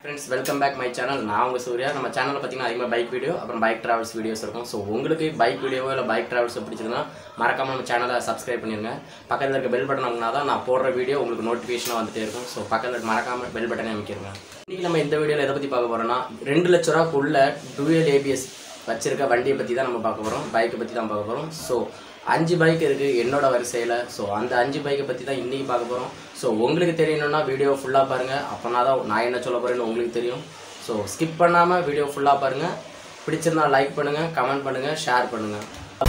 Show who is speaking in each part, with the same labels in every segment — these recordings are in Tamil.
Speaker 1: friends welcome back my channel நான் உங்கள் சூர்யா நம்ம சேனலில் பார்த்தீங்கன்னா அதிகமாக பைக் வீடியோ அப்புறம் பைக் ட்ராவல்ஸ் வீடியோஸ் இருக்கும் ஸோ உங்களுக்கு பைக் வீடியோவோ இல்லை பைக் ட்ராவல்ஸ் பிடிச்சதுன்னா மறக்காம நம்ம சேனலை சப்ஸ்கிரைப் பண்ணிருங்க பக்கத்தில் இருக்க பெல் பட்டன் அமைனா தான் நான் போடுற வீடியோ உங்களுக்கு நோட்டிஃபிகேஷனாக வந்துட்டே இருக்கும் ஸோ பக்கத்தில் மறக்காம பெல் பட்டனை அமைக்கிருங்க இன்றைக்கி நம்ம இந்த வீடியோவில் எதை பற்றி பார்க்க போகிறோம்னா ரெண்டு லட்ச ரூபாக்குள்ள டூயல் ஏபிஎஸ் வச்சிருக்க வண்டியை பற்றி தான் நம்ம பார்க்க போகிறோம் பைக்கை பற்றி தான் பார்க்க போகிறோம் ஸோ அஞ்சு பைக் இருக்குது என்னோட வரிசையில் ஸோ அந்த அஞ்சு பைக்கை பற்றி தான் இன்றைக்கி பார்க்க போகிறோம் ஸோ உங்களுக்கு தெரியணும்னா வீடியோ ஃபுல்லாக பாருங்கள் அப்போனா தான் நான் என்ன சொல்ல போகிறேன்னு உங்களுக்கு தெரியும் ஸோ ஸ்கிப் பண்ணாமல் வீடியோ ஃபுல்லாக பாருங்கள் பிடிச்சிருந்தா லைக் பண்ணுங்கள் கமெண்ட் பண்ணுங்கள் ஷேர் பண்ணுங்கள்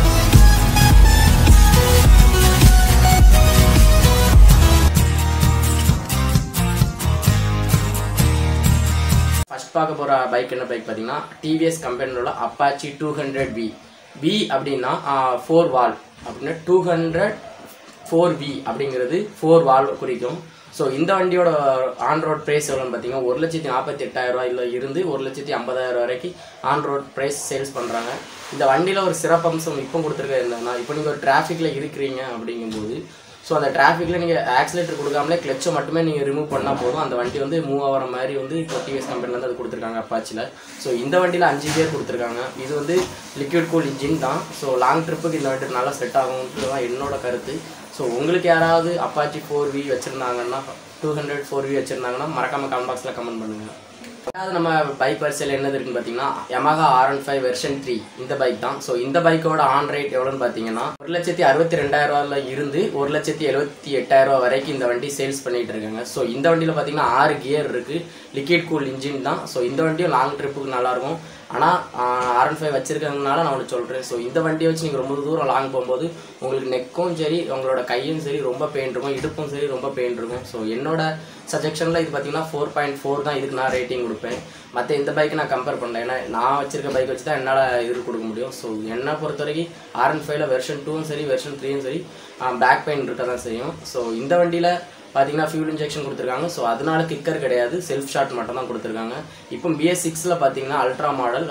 Speaker 1: ஃபர்ஸ்ட் பார்க்க போகிற பைக் என்ன பைக் பார்த்தீங்கன்னா டிவிஎஸ் கம்பெனியில் உள்ள Apache two hundred V V அப்படின்னா ஃபோர் வால் அப்படின்னா டூ ஹண்ட்ரட் ஃபோர் வி அப்படிங்கிறது ஃபோர் வால் குறிக்கும் ஸோ இந்த வண்டியோட ஆன் ரோட் ப்ரைஸ் எவ்வளோன்னு பார்த்தீங்கன்னா ஒரு லட்சத்தி நாற்பத்தி எட்டாயிரம் ரூபாயில இருந்து ஒரு லட்சத்தி ஐம்பதாயிரம் வரைக்கும் ஆன் ரோட் ப்ரைஸ் சேல்ஸ் பண்ணுறாங்க இந்த வண்டியில் ஒரு சிறப்பம்சம் இப்போ கொடுத்துருக்க என்னன்னா இப்போ நீங்கள் ஒரு டிராஃபிக்கில் இருக்கிறீங்க அப்படிங்கும்போது ஸோ அந்த டிராஃபிக்கில் நீங்கள் ஆக்சிலேட்டர் கொடுக்காமலே கிளச்சை மட்டுமே நீங்கள் ரிமூவ் பண்ணால் போதும் அந்த வண்டி வந்து மூவ் ஆகிற மாதிரி வந்து இப்போ டிவிஎஸ் கம்பெனிலேருந்து அது கொடுத்துருக்காங்க அப்பாச்சியில் ஸோ இந்த வண்டியில் அஞ்சு பேர் கொடுத்துருக்காங்க இது வந்து லிக்விட் கூல் இன்ஜின் தான் ஸோ லாங் ட்ரிப்புக்கு இந்த வண்டி நல்லா செட் ஆகும்ன்றது தான் என்னோட கருத்து ஸோ உங்களுக்கு யாராவது அப்பாச்சி ஃபோர் வி வச்சுருந்தாங்கன்னா டூ ஹண்ட்ரட் ஃபோர் வி வச்சுருந்தாங்கன்னா மறக்காமல் கமெண்ட் பாக்ஸில் கமெண்ட் பண்ணுங்கள் அதாவது நம்ம பைக் வரிசையில் என்னது இருக்குன்னு பார்த்தீங்கன்னா Yamaha R five version three இந்த பைக் தான் ஸோ இந்த பைக்கோட ஆன் ரேட் எவ்வளோன்னு பார்த்தீங்கன்னா ஒரு லட்சத்தி அறுபத்தி ரெண்டாயிரம் ரூபாயில இருந்து ஒரு லட்சத்தி எழுபத்தி எட்டாயிரம் ரூபா வரைக்கும் இந்த வண்டி சேல்ஸ் பண்ணிட்டு இருக்காங்க ஸோ இந்த வண்டியில் பார்த்தீங்கன்னா ஆறு கியர் இருக்குது லிக்விட் கூல் இன்ஜின் தான் ஸோ இந்த வண்டியும் லாங் ட்ரிப்புக்கு நல்லாயிருக்கும் ஆனால் ஆர் ஃபைவ் வச்சிருக்கிறதுனால நான் ஒன்று சொல்கிறேன் ஸோ இந்த வண்டியை வச்சு நீங்கள் ரொம்ப தூரம் லாங் போகும்போது உங்களுக்கு நெக்கும் சரி உங்களோட கையும் சரி ரொம்ப பெயின் இருக்கும் இடுப்பும் சரி ரொம்ப பெயின் இருக்கும் ஸோ என்னோட சஜெக்ஷனில் இது பார்த்தீங்கன்னா ஃபோர் பாயிண்ட் ஃபோர் தான் இதுக்கு நான் ரேட்டிங் கொடுப்பேன் மற்ற இந்த பைக்கை நான் கம்பேர் பண்ணல ஏன்னா நான் வச்சிருக்க பைக் வச்சு தான் என்னால் இது கொடுக்க முடியும் ஸோ என்னை பொறுத்த வரைக்கும் ஆர் அண்ட் ஃபைவ்ல வெர்ஷன் டூவும் சரி வெர்ஷன் த்ரீயும் சரி பேக் பெயின் இருக்க தான் செய்யும் ஸோ இந்த வண்டியில் பார்த்தீங்கன்னா ஃபியூல் இன்ஜெக்ஷன் கொடுத்துருக்காங்க ஸோ அதனால கிக்கர் கிடையாது செல்ஃப் ஷாட் மட்டும் தான் கொடுத்துருக்காங்க இப்போ பிஎஸ் சிக்ஸில் பார்த்தீங்கன்னா அல்ட்ரா மாடல்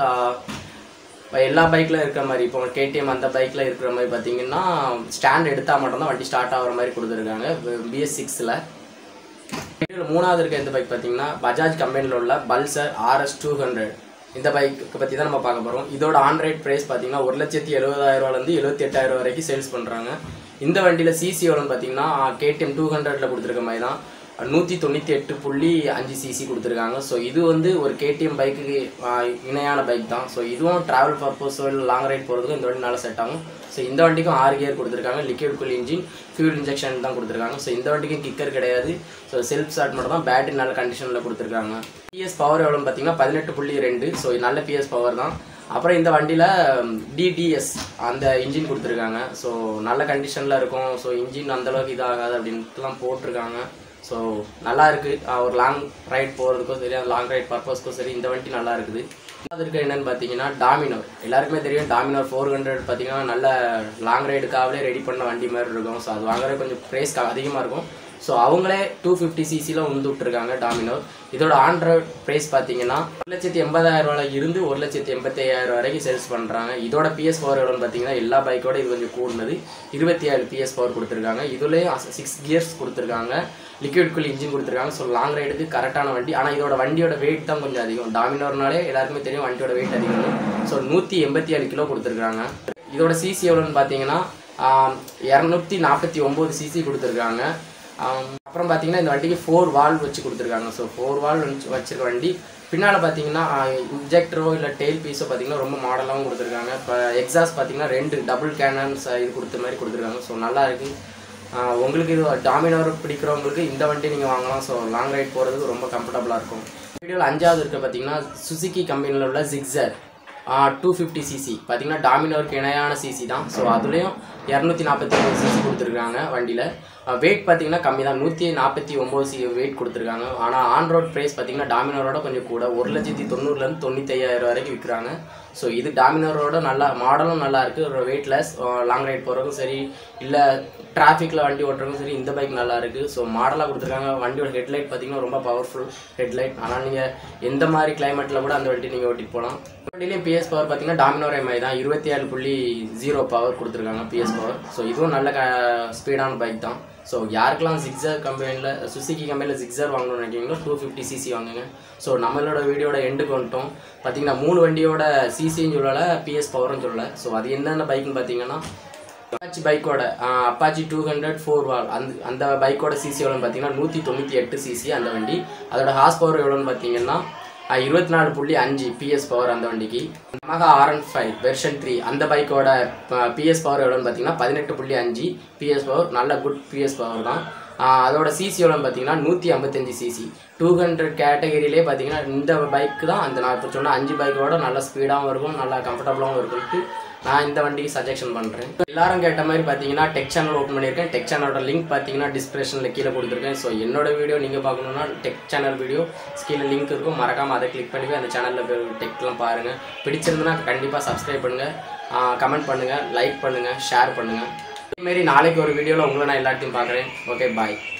Speaker 1: இப்போ எல்லா பைக்கில் இருக்கிற மாதிரி இப்போ கேடிஎம் அந்த பைக்கில் இருக்கிற மாதிரி பார்த்தீங்கன்னா ஸ்டாண்ட் எடுத்தால் மட்டும்தான் வண்டி ஸ்டார்ட் ஆகிற மாதிரி கொடுத்துருக்காங்க பிஎஸ் சிக்ஸில் வீடியோவில் மூணாவது இருக்க இந்த பைக் பார்த்தீங்கன்னா பஜாஜ் கம்பெனியில் உள்ள பல்சர் ஆர்எஸ் டூ ஹண்ட்ரட் இந்த பைக்கு பற்றி தான் நம்ம பார்க்க போகிறோம் இதோட ஆன் ரேட் ப்ரைஸ் பார்த்தீங்கன்னா ஒரு லட்சத்தி எழுபதாயிரரூவாலேருந்து எழுபத்தி எட்டாயிரம் வரைக்கும் சேல்ஸ் பண்ணுறாங்க இந்த வண்டியில் சிசி எவ்வளோன்னு பார்த்தீங்கன்னா கேடிஎம் டூ ஹண்ட்ரட்ல கொடுத்துருக்க மாதிரி தான் நூற்றி தொண்ணூற்றி எட்டு புள்ளி அஞ்சு சிசி கொடுத்துருக்காங்க ஸோ இது வந்து ஒரு கேடிஎம் பைக்குக்கு இணையான பைக் தான் ஸோ இதுவும் ட்ராவல் பர்பஸோ இல்லை லாங் ரைட் போகிறதுக்கும் இந்த வண்டி நல்லா செட் ஆகும் ஸோ இந்த வண்டிக்கும் ஆறு கியர் கொடுத்துருக்காங்க liquid cool engine fuel injection தான் கொடுத்துருக்காங்க ஸோ இந்த வண்டிக்கும் கிக்கர் கிடையாது ஸோ செல்ஃப் ஸ்டார்ட் மட்டும் தான் பேட்டரி நல்ல கண்டிஷனில் கொடுத்துருக்காங்க பிஎஸ் பவர் எவ்வளோன்னு பார்த்தீங்கன்னா பதினெட்டு புள்ளி ரெண்டு ஸோ நல்ல பிஎஸ் பவர் தான் அப்புறம் இந்த வண்டியில் டிடிஎஸ் அந்த இன்ஜின் கொடுத்துருக்காங்க ஸோ நல்ல கண்டிஷனில் இருக்கும் ஸோ இன்ஜின் அந்தளவுக்கு இதாகாது அப்படின்ட்டுலாம் போட்டிருக்காங்க ஸோ நல்லா இருக்குது ஒரு லாங் ரைட் போகிறதுக்கும் சரி அந்த லாங் ரைட் பர்பஸ்க்கும் சரி இந்த வண்டி நல்லா இருக்குது அதுக்கு என்னன்னு பார்த்தீங்கன்னா டாமினோர் எல்லாருக்குமே தெரியும் டாமினோர் ஃபோர் ஹண்ட்ரட் பார்த்தீங்கன்னா நல்ல லாங் ரைடுக்காகவே ரெடி பண்ண வண்டி மாதிரி இருக்கும் ஸோ அது வாங்குறது கொஞ்சம் ப்ரைஸ் அதிகமாக இருக்கும் ஸோ அவங்களே டூ ஃபிஃப்டி சிசியில் உந்து விட்டுருக்காங்க டாமினோர் இதோட ஆண்ட்ராய்ட் ப்ரைஸ் பார்த்தீங்கன்னா ஒரு லட்சத்தி எண்பதாயிரம் ரூபாயில இருந்து ஒரு லட்சத்தி எண்பத்தி ஐயாயிரம் வரைக்கும் சேல்ஸ் பண்ணுறாங்க இதோட பிஎஸ் பவர் எவ்வளோன்னு பார்த்தீங்கன்னா எல்லா பைக்கோட இது கொஞ்சம் கூடுனது இருபத்தி ஏழு பிஎஸ் பவர் கொடுத்துருக்காங்க இதுலேயும் சிக்ஸ் கியர்ஸ் கொடுத்துருக்காங்க லிக்விட் கூல் இன்ஜின் கொடுத்துருக்காங்க ஸோ லாங் ரைடுக்கு கரெக்டான வண்டி ஆனால் இதோட வண்டியோட வெயிட் தான் கொஞ்சம் அதிகம் டாமினோர்னாலே எல்லாருக்குமே தெரியும் வண்டியோட வெயிட் அதிகம் ஸோ நூற்றி எண்பத்தி ஏழு கிலோ கொடுத்துருக்காங்க இதோட சிசி எவ்வளோன்னு பார்த்தீங்கன்னா இரநூத்தி நாற்பத்தி ஒம்பது சிசி கொடுத்துருக்காங்க அப்புறம் பார்த்தீங்கன்னா இந்த வண்டிக்கு ஃபோர் வால் வச்சு கொடுத்துருக்காங்க ஸோ ஃபோர் வால் வச்சிருக்க வண்டி பின்னால் பார்த்தீங்கன்னா இன்ஜெக்டரோ இல்லை டெயில் பீஸோ பார்த்தீங்கன்னா ரொம்ப மாடலாகவும் கொடுத்துருக்காங்க இப்போ எக்ஸாஸ் பார்த்தீங்கன்னா ரெண்டு டபுள் கேனன்ஸ் இது கொடுத்த மாதிரி கொடுத்துருக்காங்க ஸோ நல்லா இருக்குது உங்களுக்கு இது டாமினோர் பிடிக்கிறவங்களுக்கு இந்த வண்டி நீங்கள் வாங்கலாம் ஸோ லாங் ரைட் போகிறதுக்கு ரொம்ப கம்ஃபர்டபுளாக இருக்கும் வீடியோவில் அஞ்சாவது இருக்க பார்த்தீங்கன்னா சுசுக்கி கம்பெனியில் உள்ள ஜிக்ஸர் டூ ஃபிஃப்டி சிசி பார்த்தீங்கன்னா டாமினோருக்கு இணையான சிசி தான் ஸோ அதுலேயும் இரநூத்தி நாற்பத்தி ஒம்பது சிசி கொடுத்துருக்காங்க வண்டியில் வெயிட் பார்த்தீங்கன்னா கம்மி தான் நூற்றி நாற்பத்தி ஒம்பது சி வெயிட் கொடுத்துருக்காங்க ஆனால் ஆன் ரோட் ப்ரைஸ் பார்த்தீங்கன்னா டாமினரோட கொஞ்சம் கூட ஒரு லட்சத்தி தொண்ணூறுலேருந்து தொண்ணூத்தையாயிரம் வரைக்கும் விற்கிறாங்க ஸோ இது டாமினரோட நல்லா மாடலும் நல்லா இருக்குது ஒரு வெயிட்லெஸ் லாங் ரைட் போகிறதுக்கும் சரி இல்லை டிராஃபிக்கில் வண்டி ஓட்டுறதுக்கும் சரி இந்த பைக் நல்லா இருக்குது ஸோ மாடலாக கொடுத்துருக்காங்க வண்டியோட ஹெட்லைட் பார்த்தீங்கன்னா ரொம்ப பவர்ஃபுல் ஹெட்லைட் ஆனால் நீங்கள் எந்த மாதிரி கிளைமேட்டில் கூட அந்த வண்டி நீங்கள் ஓட்டிட்டு போகலாம் வண்டிலையும் பிஎஸ் பவர் பார்த்தீங்கன்னா டாமினோர் எம்ஐ தான் இருபத்தி ஏழு புள்ளி ஜீரோ பவர் கொடுத்துருக்காங்க பிஎஸ் பவர் ஸோ இதுவும் நல்ல ஸ்பீடான பைக் தான் ஸோ யாருக்கெல்லாம் ஜிக்ஸர் கம்பெனியில் சுசுகி கம்பெனியில் ஜிக்ஸர் வாங்கணும்னு நினைக்கிறீங்களோ டூ ஃபிஃப்டி சிசி வாங்குங்க ஸோ நம்மளோட வீடியோட எண்டுக்கு வந்துட்டோம் பார்த்தீங்கன்னா மூணு வண்டியோட சிசின்னு சொல்லலை பிஎஸ் பவர்னு சொல்லலை ஸோ அது என்னென்ன பைக்குன்னு பார்த்தீங்கன்னா அப்பாச்சி பைக்கோட Apache two hundred four valve அந்த அந்த பைக்கோட சிசி எவ்வளோன்னு பார்த்தீங்கன்னா நூற்றி தொண்ணூற்றி எட்டு சிசி அந்த வண்டி அதோட ஹார்ஸ் பவர் எவ்வளோன்னு பார்த்தீங்கன்னா இருபத்தி நாலு புள்ளி அஞ்சு பிஎஸ் பவர் அந்த வண்டிக்கு மகா ஆர்என் ஃபைவ் வெர்ஷன் த்ரீ அந்த பைக்கோட பிஎஸ் பவர் எவ்வளோன்னு பார்த்தீங்கன்னா பதினெட்டு புள்ளி அஞ்சு பிஎஸ் பவர் நல்ல குட் பிஎஸ் பவர் தான் ஆஹ் அதோட சிசி எவ்வளோன்னு பார்த்தீங்கன்னா நூற்றி ஐம்பத்தஞ்சு சிசி டூ ஹண்ட்ரட் கேட்டகரியிலே பார்த்தீங்கன்னா இந்த பைக்கு தான் அந்த நான் இப்போ சொன்ன அஞ்சு பைக்கோட நல்ல ஸ்பீடாகவும் இருக்கும் நல்லா கம்ஃபர்டபுளாகவும் இருக்கும்ட்டு நான் இந்த வண்டிக்கு சஜெக்ஷன் பண்ணுறேன் எல்லாரும் கேட்ட மாதிரி பார்த்தீங்கன்னா டெக் சேனல் ஓப்பன் பண்ணியிருக்கேன் டெக் சேனலோட லிங்க் பார்த்தீங்கன்னா டிஸ்கிரிப்ஷனில் கீழே கொடுத்துருக்கேன் ஸோ என்னோட வீடியோ நீங்கள் பார்க்கணுன்னா டெக் சேனல் வீடியோ கீழே லிங்க் இருக்கும் மறக்காமல் அதை கிளிக் பண்ணி போய் அந்த சேனலில் டெக்லாம் பாருங்கள் பிடிச்சிருந்துன்னா கண்டிப்பாக சப்ஸ்கிரைப் பண்ணுங்கள் கமெண்ட் பண்ணுங்கள் லைக் பண்ணுங்கள் ஷேர் பண்ணுங்கள் இதேமாரி நாளைக்கு ஒரு வீடியோவில் உங்களை நான் எல்லாத்தையும் பார்க்குறேன் ஓகே பாய்